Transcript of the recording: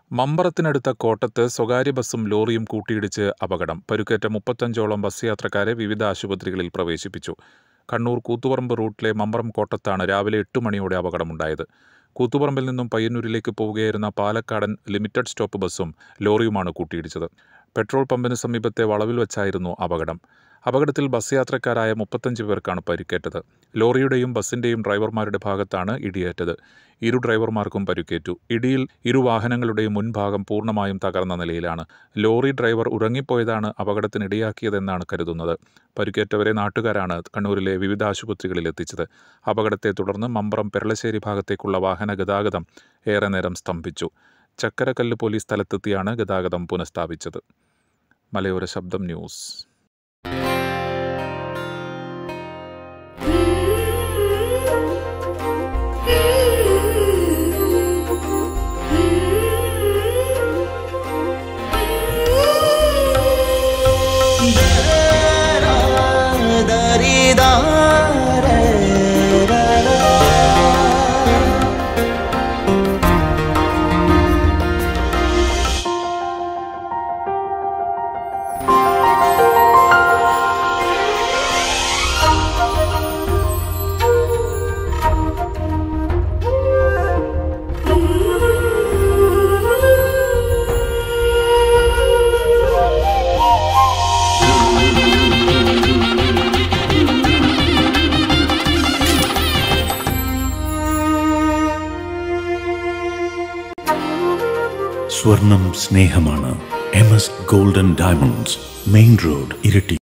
മമ്പറത്തിനടുത്ത കോട്ടത്ത് സ്വകാര്യ ബസ്സും ലോറിയും കൂട്ടിയിടിച്ച് അപകടം പരുക്കേറ്റ മുപ്പത്തഞ്ചോളം ബസ് യാത്രക്കാരെ വിവിധ ആശുപത്രികളിൽ പ്രവേശിപ്പിച്ചു കണ്ണൂർ കൂത്തുപറമ്പ് റൂട്ടിലെ മമ്പറം കോട്ടത്താണ് രാവിലെ എട്ട് മണിയോടെ അപകടമുണ്ടായത് കൂത്തുപറമ്പിൽ നിന്നും പയ്യന്നൂരിലേക്ക് പോവുകയായിരുന്ന പാലക്കാടൻ ലിമിറ്റഡ് സ്റ്റോപ്പ് ബസ്സും ലോറിയുമാണ് കൂട്ടിയിടിച്ചത് പെട്രോൾ പമ്പിന് സമീപത്തെ വളവിൽ വെച്ചായിരുന്നു അപകടം അപകടത്തിൽ ബസ് യാത്രക്കാരായ മുപ്പത്തഞ്ച് പേർക്കാണ് പരിക്കേറ്റത് ലോറിയുടെയും ബസിന്റെയും ഡ്രൈവർമാരുടെ ഭാഗത്താണ് ഇടിയേറ്റത് ഇരു ഡ്രൈവർമാർക്കും പരിക്കേറ്റു ഇടിയിൽ ഇരു വാഹനങ്ങളുടെയും മുൻഭാഗം പൂർണ്ണമായും തകർന്ന നിലയിലാണ് ലോറി ഡ്രൈവർ ഉറങ്ങിപ്പോയതാണ് അപകടത്തിനിടയാക്കിയതെന്നാണ് കരുതുന്നത് പരിക്കേറ്റവരെ നാട്ടുകാരാണ് കണ്ണൂരിലെ വിവിധ ആശുപത്രികളിൽ എത്തിച്ചത് അപകടത്തെ തുടർന്ന് മമ്പറം പെരളശ്ശേരി ഭാഗത്തേക്കുള്ള വാഹന ഗതാഗതം ഏറെ നേരം സ്തംഭിച്ചു ചക്കരക്കല്ല് പോലീസ് സ്ഥലത്തെത്തിയാണ് ഗതാഗതം പുനഃസ്ഥാപിച്ചത് മലയോര ശബ്ദം ന്യൂസ് സ്വർണം സ്നേഹമാണ് M S golden diamonds main road ഇരട്ടി